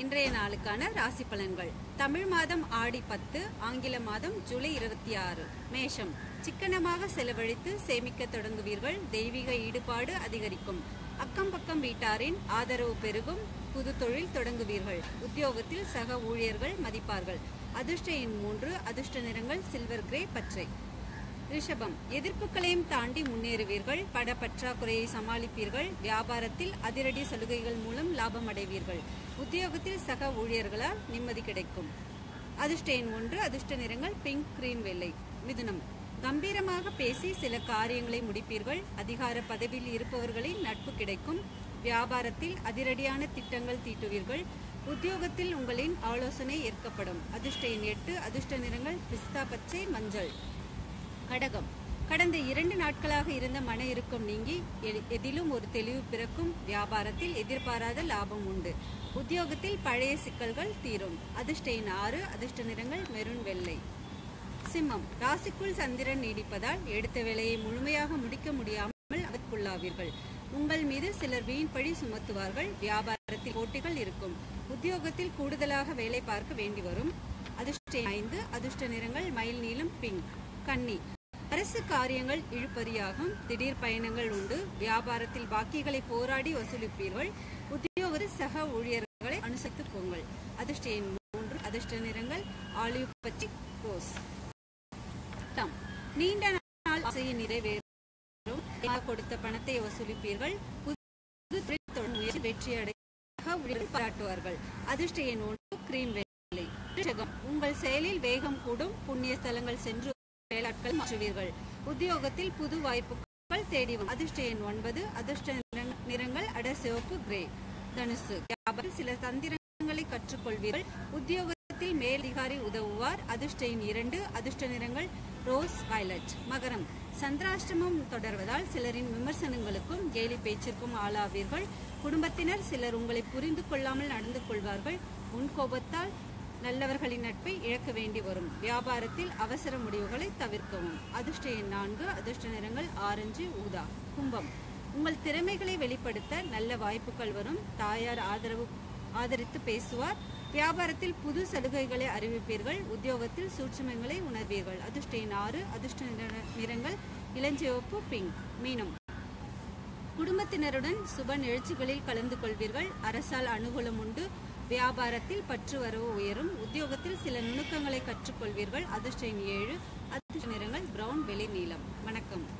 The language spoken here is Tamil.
இன்றைய நாளுக்கான ராசி பலன்கள் தமிழ் மாதம் ஆடி பத்து ஆங்கில மாதம் ஜூலை இருபத்தி ஆறு மேஷம் சிக்கனமாக செலவழித்து சேமிக்க தொடங்குவீர்கள் தெய்வீக ஈடுபாடு அதிகரிக்கும் அக்கம் பக்கம் வீட்டாரின் ஆதரவு பெருகும் புது தொழில் தொடங்குவீர்கள் உத்தியோகத்தில் சக ஊழியர்கள் மதிப்பார்கள் அதிர்ஷ்ட எண் மூன்று அதிர்ஷ்ட நிறங்கள் சில்வர் கிரே பச்சை ரிஷபம் எதிர்ப்புகளையும் தாண்டி முன்னேறுவீர்கள் பட பற்றாக்குறையை சமாளிப்பீர்கள் வியாபாரத்தில் அதிரடி சலுகைகள் மூலம் லாபம் அடைவீர்கள் உத்தியோகத்தில் சக ஊழியர்களால் நிம்மதி கிடைக்கும் அதிர்ஷ்ட எண் ஒன்று அதிர்ஷ்ட நிறங்கள் பிங்க் கிரீன் வெள்ளை மிதுனம் கம்பீரமாக பேசி சில காரியங்களை முடிப்பீர்கள் அதிகார பதவியில் இருப்பவர்களின் நட்பு கிடைக்கும் வியாபாரத்தில் அதிரடியான திட்டங்கள் தீட்டுவீர்கள் உத்தியோகத்தில் உங்களின் ஆலோசனை ஏற்கப்படும் அதிர்ஷ்ட எண் எட்டு அதிர்ஷ்ட நிறங்கள் பிஸ்தா பச்சை மஞ்சள் கடகம் கடந்த இரண்டு நாட்களாக இருந்த மன இறுக்கம் நீங்கி எ- எதிலும் ஒரு தெளிவு பிறக்கும் வியாபாரத்தில் எதிர்பாராத லாபம் உண்டு உத்தியோகத்தில் பழைய சிக்கல்கள் தீரும் அதிர்ஷ்ட எண் ஆறு அதிர்ஷ்ட நிறங்கள் மெரூன் வெள்ளை சிம்மம் ராசிக்குள் சந்திரன் நீடிப்பதால் எடுத்த வேலையை முழுமையாக முடிக்க முடியாமல் அதற்குள்ளாவீர்கள் உங்கள் மீது சிலர் வீண் பழி சுமத்துவார்கள் வியாபாரத்தில் போட்டிகள் இருக்கும் உத்தியோகத்தில் கூடுதலாக வேலை பார்க்க வேண்டி வரும் அதிர்ஷ்ட எண் ஐந்து அதிர்ஷ்ட நிறங்கள் மயில் நீலம் பிங்க் கன்னி அரசு காரியங்கள் இழுபறியாகும் திடீர் பயணங்கள் உண்டு வியாபாரத்தில் பாக்கிகளை போராடி வசூலிப்பீர்கள் உத்தியோகத்தில் சக ஊழியர்களை அனுசரித்துப் போங்கள் அதிர்ஷ்ட எண் மூன்று அதிர்ஷ்ட நிறங்கள் ஆலிவ் பச்சை ரோஸ் தம் நீண்ட நாள் ஆசையை நிறைவேறும் ஏமாற கொடுத்த பணத்தை வசூலிப்பீர்கள் புது தொழில் தொடங்கும் முயற்சி வெற்றி அடைய சக ஊழியர்கள் பாராட்டுவார்கள் அதிர்ஷ்ட எண் ஒன்று கிரீம் வெள்ளை ரிஷகம் உங்கள் செயலில் வேகம் கூடும் புண்ணிய ஸ்தலங்கள் சென்று செயலாட்கள் மாற்றுவீர்கள் உத்தியோகத்தில் புது வாய்ப்புகள் தேடி வரும் அதிர்ஷ்ட எண் ஒன்பது அதிர்ஷ்ட நிறங்- நிறங்கள் அட சிவப்பு கிரே தனுசு வியாபாரத்தில் சில தந்திரங்களை கற்றுக்கொள்வீர்கள் உத்தியோகத்தில் மேலதிகாரி உதவுவார் அதிர்ஷ்ட எண் இரண்டு அதிர்ஷ்ட நிறங்கள் ரோஸ் வயலட் மகரம் சந்திராஷ்டமம் தொடர்வதால் சிலரின் விமர்சனங்களுக்கும் கேலி பேச்சிற்கும் ஆளாவீர்கள் குடும்பத்தினர் சிலர் உங்களை புரிந்து கொள்ளாமல் நடந்து கொள்வார்கள் உன் கோபத்தால் நல்லவர்களின் நட்பை இழக்க வேண்டி வரும் வியாபாரத்தில் அவசர முடிவுகளை தவிர்க்கவும் அதிர்ஷ்ட எண் நான்கு அதிர்ஷ்ட நிறங்கள் ஆரஞ்சு ஊதா கும்பம் உங்கள் திறமைகளை வெளிப்படுத்த நல்ல வாய்ப்புகள் வரும் தாயார் ஆதரவு ஆதரித்து பேசுவார் வியாபாரத்தில் புது சலுகைகளை அறிவிப்பீர்கள் உத்தியோகத்தில் சூட்சுமங்களை உணர்வீர்கள் அதிர்ஷ்ட எண் ஆறு அதிர்ஷ்ட நிற- நிறங்கள் இளஞ்சிவப்பு பிங்க் மீனம் குடும்பத்தினருடன் சுப நிகழ்ச்சிகளில் கலந்து கொள்வீர்கள் அரசால் அனுகூலம் உண்டு வியாபாரத்தில் பற்று வரவு உயரும் உத்தியோகத்தில் சில நுணுக்கங்களை கற்றுக்கொள்வீர்கள் அதிர்ஷ்ட எண் ஏழு அதிர்ஷ்ட நிறங்கள் பிரவுன் வெளி நீலம் வணக்கம்